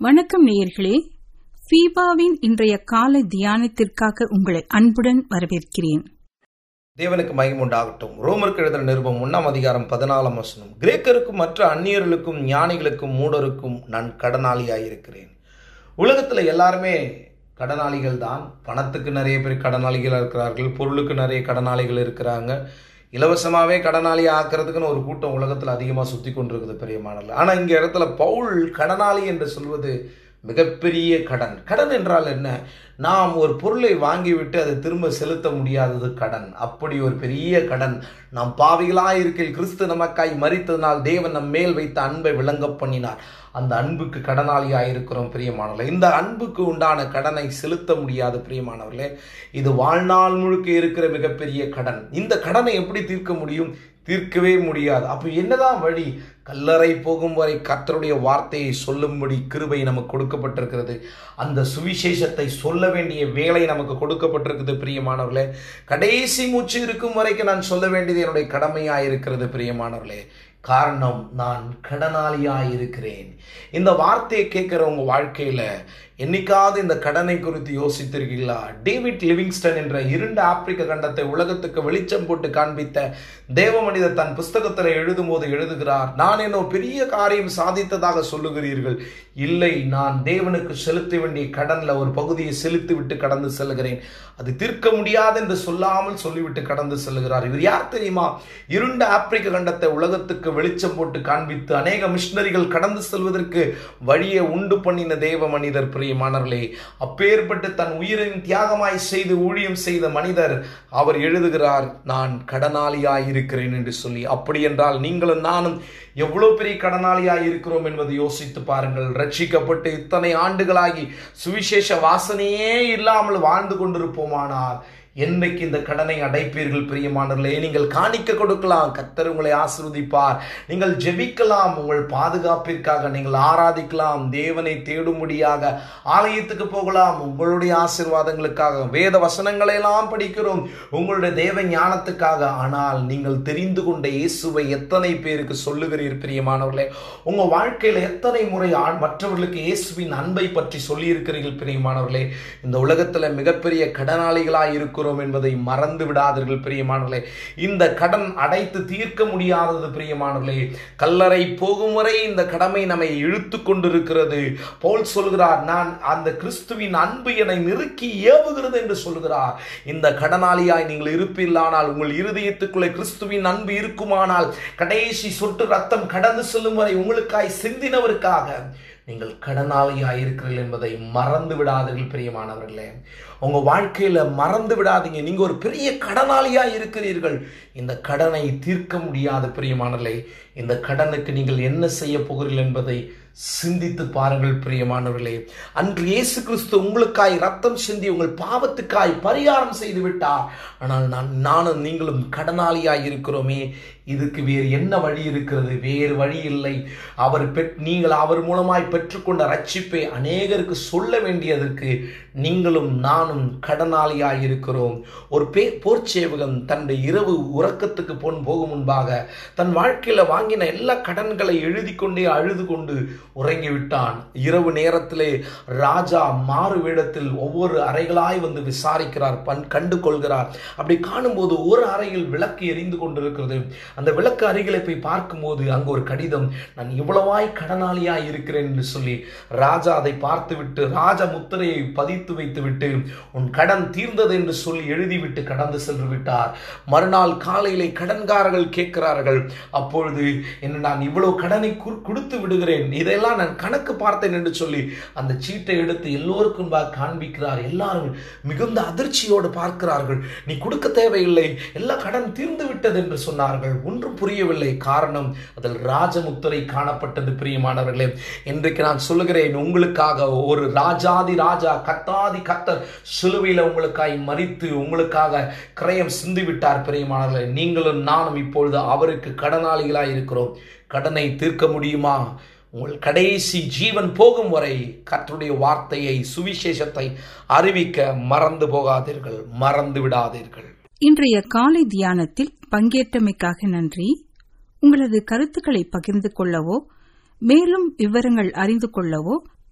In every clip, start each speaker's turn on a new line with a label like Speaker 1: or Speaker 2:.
Speaker 1: வணக்கம் நேயர்களே ஃபீபாவின் இன்றைய காலை தியானத்திற்காக உங்களை அன்புடன் வரவேற்கிறேன்
Speaker 2: தேவனுக்கு மகிமை உண்டாகட்டும் ரோமருக்கு எழுதின நிருபம் ஒன்றாம் அதிகாரம் பதினாலாம் வசனம் கிரேக்கருக்கும் மற்ற அந்நியர்களுக்கும் ஞானிகளுக்கும் மூடருக்கும் நான் கடனாளியாயிருக்கிறேன் உலகத்தில் எல்லாருமே கடனாளிகள் தான் பணத்துக்கு நிறைய பேர் கடனாளிகள் இருக்கிறார்கள் பொருளுக்கு நிறைய கடனாளிகள் இருக்கிறாங்க இலவசமாகவே கடனாளி ஆக்கிறதுக்குன்னு ஒரு கூட்டம் உலகத்தில் அதிகமாக சுற்றி கொண்டிருக்குது பெரியமானல ஆனால் இங்கே இடத்துல பவுல் கடனாளி என்று சொல்வது மிகப்பெரிய கடன் கடன் என்றால் என்ன நாம் ஒரு பொருளை வாங்கிவிட்டு அதை திரும்ப செலுத்த முடியாதது கடன் அப்படி ஒரு பெரிய கடன் நாம் பாவிகளாக இருக்கையில் கிறிஸ்து நமக்காய் மறித்ததனால் தேவன் நம் மேல் வைத்த அன்பை விளங்க பண்ணினார் அந்த அன்புக்கு கடனாளியாக இருக்கிறோம் பிரியமானவர்களே இந்த அன்புக்கு உண்டான கடனை செலுத்த முடியாது பிரியமானவர்களே இது வாழ்நாள் முழுக்க இருக்கிற மிகப்பெரிய கடன் இந்த கடனை எப்படி தீர்க்க முடியும் தீர்க்கவே முடியாது அப்போ என்னதான் வழி கல்லறை போகும் வரை கர்த்தருடைய வார்த்தையை சொல்லும்படி கிருபை நமக்கு கொடுக்கப்பட்டிருக்கிறது அந்த சுவிசேஷத்தை சொல்ல வேண்டிய வேலை நமக்கு கொடுக்கப்பட்டிருக்குது பிரியமானவர்களே கடைசி மூச்சு இருக்கும் வரைக்கும் நான் சொல்ல வேண்டியது என்னுடைய கடமையாக இருக்கிறது பிரியமானவர்களே காரணம் நான் கடனாளியாக இருக்கிறேன் இந்த வார்த்தையை கேட்குற உங்க வாழ்க்கையில் என்னைக்காவது இந்த கடனை குறித்து யோசித்திருக்கீங்களா டேவிட் லிவிங்ஸ்டன் என்ற இரண்டு ஆப்பிரிக்க கண்டத்தை உலகத்துக்கு வெளிச்சம் போட்டு காண்பித்த தேவ மனிதர் தன் புஸ்தகத்தில் எழுதும்போது எழுதுகிறார் நான் என்னோ பெரிய காரியம் சாதித்ததாக சொல்லுகிறீர்கள் இல்லை நான் தேவனுக்கு செலுத்த வேண்டிய கடன்ல ஒரு பகுதியை செலுத்தி விட்டு கடந்து செல்கிறேன் அது தீர்க்க முடியாது என்று சொல்லாமல் சொல்லிவிட்டு கடந்து செல்கிறார் இவர் யார் தெரியுமா இருண்ட ஆப்பிரிக்க கண்டத்தை உலகத்துக்கு வெளிச்சம் போட்டு காண்பித்து அநேக மிஷினரிகள் கடந்து செல்வதற்கு வழியை உண்டு பண்ணின தேவ மனிதர் பிரியமானவர்களே அப்பேற்பட்டு தன் உயிரின் தியாகமாய் செய்து ஊழியம் செய்த மனிதர் அவர் எழுதுகிறார் நான் கடனாளியாய் இருக்கிறேன் என்று சொல்லி அப்படி என்றால் நீங்களும் நானும் எவ்வளவு பெரிய கடனாளியாய் இருக்கிறோம் என்பதை யோசித்து பாருங்கள் ரட்சிக்கப்பட்டு இத்தனை ஆண்டுகளாகி சுவிசேஷ வாசனையே இல்லாமல் வாழ்ந்து கொண்டிருப்போமானால் என்னைக்கு இந்த கடனை அடைப்பீர்கள் பிரியமானவர்களே நீங்கள் காணிக்க கொடுக்கலாம் கத்தர் உங்களை ஆசிர்வதிப்பார் நீங்கள் ஜெபிக்கலாம் உங்கள் பாதுகாப்பிற்காக நீங்கள் ஆராதிக்கலாம் தேவனை தேடும்படியாக ஆலயத்துக்கு போகலாம் உங்களுடைய ஆசிர்வாதங்களுக்காக வேத வசனங்களை எல்லாம் படிக்கிறோம் உங்களுடைய தேவ ஞானத்துக்காக ஆனால் நீங்கள் தெரிந்து கொண்ட இயேசுவை எத்தனை பேருக்கு சொல்லுகிறீர் பிரியமானவர்களே உங்க வாழ்க்கையில எத்தனை முறை மற்றவர்களுக்கு இயேசுவின் அன்பை பற்றி சொல்லி இருக்கிறீர்கள் பிரியமானவர்களே இந்த உலகத்துல மிகப்பெரிய கடனாளிகளாய் இருக்கிறோம் இருக்கிறோம் என்பதை மறந்து விடாதீர்கள் பிரியமானவர்களே இந்த கடன் அடைத்து தீர்க்க முடியாதது பிரியமானவர்களே கல்லறை போகும் வரை இந்த கடமை நம்மை இழுத்து கொண்டிருக்கிறது போல் சொல்கிறார் நான் அந்த கிறிஸ்துவின் அன்பு என்னை நெருக்கி ஏவுகிறது என்று சொல்கிறார் இந்த கடனாளியாய் நீங்கள் இருப்பீர்களானால் உங்கள் இருதயத்துக்குள்ளே கிறிஸ்துவின் அன்பு இருக்குமானால் கடைசி சொட்டு ரத்தம் கடந்து செல்லும் வரை உங்களுக்காய் சிந்தினவருக்காக நீங்கள் கடனாளியாக இருக்கிறீர்கள் என்பதை மறந்து விடாதீர்கள் பிரியமானவர்களே உங்க வாழ்க்கையில மறந்து விடாதீங்க நீங்க ஒரு பெரிய கடனாளியாக இருக்கிறீர்கள் இந்த கடனை தீர்க்க முடியாத பிரியமானவர்களே இந்த கடனுக்கு நீங்கள் என்ன செய்ய போகிறீர்கள் என்பதை சிந்தித்து பாருங்கள் பிரியமானவர்களே அன்று இயேசு கிறிஸ்து உங்களுக்காய் ரத்தம் சிந்தி உங்கள் பாவத்துக்காய் பரிகாரம் செய்து விட்டார் ஆனால் நான் நானும் நீங்களும் கடனாளியாய் இருக்கிறோமே இதுக்கு வேறு என்ன வழி இருக்கிறது வேறு வழி இல்லை அவர் பெற் நீங்கள் அவர் மூலமாய் பெற்றுக்கொண்ட ரட்சிப்பை அநேகருக்கு சொல்ல வேண்டியதற்கு நீங்களும் நானும் கடனாளியாய் இருக்கிறோம் ஒரு பே போர்ச்சேவகன் தன்னுடைய இரவு உறக்கத்துக்கு போன் போகும் முன்பாக தன் வாழ்க்கையில் வாங்கின எல்லா கடன்களை எழுதி கொண்டே அழுது கொண்டு உறங்கிவிட்டான் இரவு நேரத்திலே ராஜா மாறு வேடத்தில் ஒவ்வொரு அறைகளாய் வந்து விசாரிக்கிறார் பண் கண்டு கொள்கிறார் அப்படி காணும்போது ஒரு அறையில் விளக்கு எரிந்து கொண்டிருக்கிறது அந்த விளக்கு அருகிலே போய் பார்க்கும்போது அங்கு ஒரு கடிதம் நான் இவ்வளவாய் கடனாளியாய் இருக்கிறேன் என்று சொல்லி ராஜா அதை பார்த்துவிட்டு ராஜ முத்திரையை பதித்து வைத்து விட்டு உன் கடன் தீர்ந்தது என்று சொல்லி எழுதிவிட்டு கடந்து சென்று விட்டார் மறுநாள் காலையிலே கடன்காரர்கள் கேட்கிறார்கள் அப்பொழுது என்ன நான் இவ்வளவு கடனை கொடுத்து விடுகிறேன் இதெல்லாம் நான் கணக்கு பார்த்தேன் என்று சொல்லி அந்த சீட்டை எடுத்து எல்லோருக்கும் காண்பிக்கிறார் எல்லாரும் மிகுந்த அதிர்ச்சியோடு பார்க்கிறார்கள் நீ கொடுக்க தேவையில்லை எல்லா கடன் தீர்ந்து விட்டது என்று சொன்னார்கள் ஒன்றும் புரியவில்லை காரணம் அதில் ராஜமுத்திரை காணப்பட்டது பிரியமானவர்களே இன்றைக்கு நான் சொல்லுகிறேன் உங்களுக்காக ஒரு ராஜாதி ராஜா கத்தாதி கத்தர் சிலுவையில் உங்களுக்காய் மறித்து உங்களுக்காக கிரயம் சிந்தி விட்டார் பிரியமானவர்களே நீங்களும் நானும் இப்பொழுது அவருக்கு கடனாளிகளாய் இருக்கிறோம் கடனை தீர்க்க முடியுமா உங்கள் கடைசி ஜீவன் போகும் வரை கர்த்தருடைய வார்த்தையை சுவிசேஷத்தை அறிவிக்க மறந்து போகாதீர்கள் மறந்து விடாதீர்கள்
Speaker 1: இன்றைய காலை தியானத்தில் பங்கேற்றமைக்காக நன்றி உங்களது கருத்துக்களை பகிர்ந்து கொள்ளவோ மேலும் விவரங்கள் அறிந்து கொள்ளவோ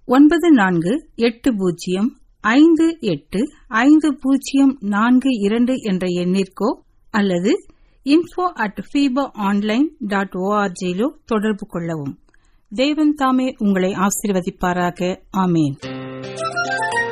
Speaker 1: ஒன்பது நான்கு எட்டு பூஜ்ஜியம் ஐந்து எட்டு ஐந்து பூஜ்ஜியம் நான்கு இரண்டு என்ற எண்ணிற்கோ அல்லது info at FIFA online dot ஓஆர்ஜியிலோ தொடர்பு கொள்ளவும் தேவன் தாமே உங்களை ஆசீர்வதிப்பாராக ஆமேன்